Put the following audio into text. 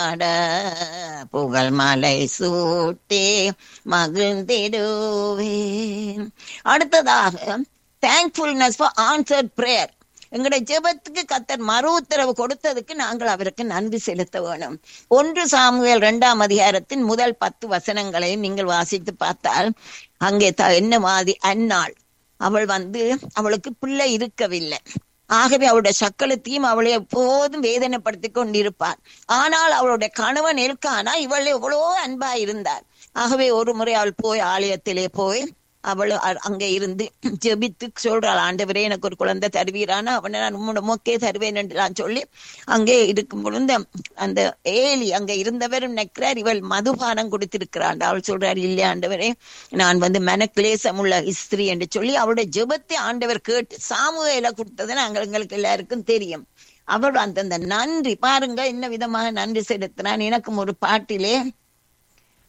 அட புகழ் மலை சூட்டே மகிழ்ந்திடுவேன் அடுத்ததாக தேங்க்ஃபுல்னஸ் ஃபார் ஆன்சர்ட் பிரேயர் எங்களுடைய ஜெபத்துக்கு கத்தர் மறு உத்தரவு கொடுத்ததுக்கு நாங்கள் அவருக்கு நன்றி செலுத்த வேணும் ஒன்று சாமுவேல் இரண்டாம் அதிகாரத்தின் முதல் பத்து வசனங்களை நீங்கள் வாசித்து பார்த்தால் அங்கே த- என்ன மாதிரி அன்னாள் அவள் வந்து அவளுக்கு பிள்ளை இருக்கவில்லை ஆகவே அவளுடைய சக்களத்தையும் அவளை எப்போதும் வேதனைப்படுத்தி கொண்டிருப்பார் ஆனால் அவளுடைய கணவன் இருக்கானா இவள் எவ்வளோ அன்பா இருந்தார் ஆகவே ஒரு முறை அவள் போய் ஆலயத்திலே போய் அவள் அ- அங்கே இருந்து ஜெபித்து சொல்றாள் ஆண்டவரே எனக்கு ஒரு குழந்தை தருவீரானா அவனை நான் உம்மோட மொக்கே தருவேன் என்று நான் சொல்லி அங்கே இருக்கும் பொழுது அந்த ஏலி அங்கே இருந்தவரும் நிற்கிறார் இவள் மதுபானம் கொடுத்திருக்கிறாள் அவள் சொல்றார் இல்லை ஆண்டவரே நான் வந்து மனக்லேசம் உள்ள ஸ்திரீ என்று சொல்லி அவருடைய ஜெபத்தை ஆண்டவர் கேட்டு சாமுவேல கொடுத்தது நாங்கள் எங்களுக்கு எல்லாருக்கும் தெரியும் அவர் அந்தந்த நன்றி பாருங்க என்ன விதமாக நன்றி செலுத்தினான் எனக்கும் ஒரு பாட்டிலே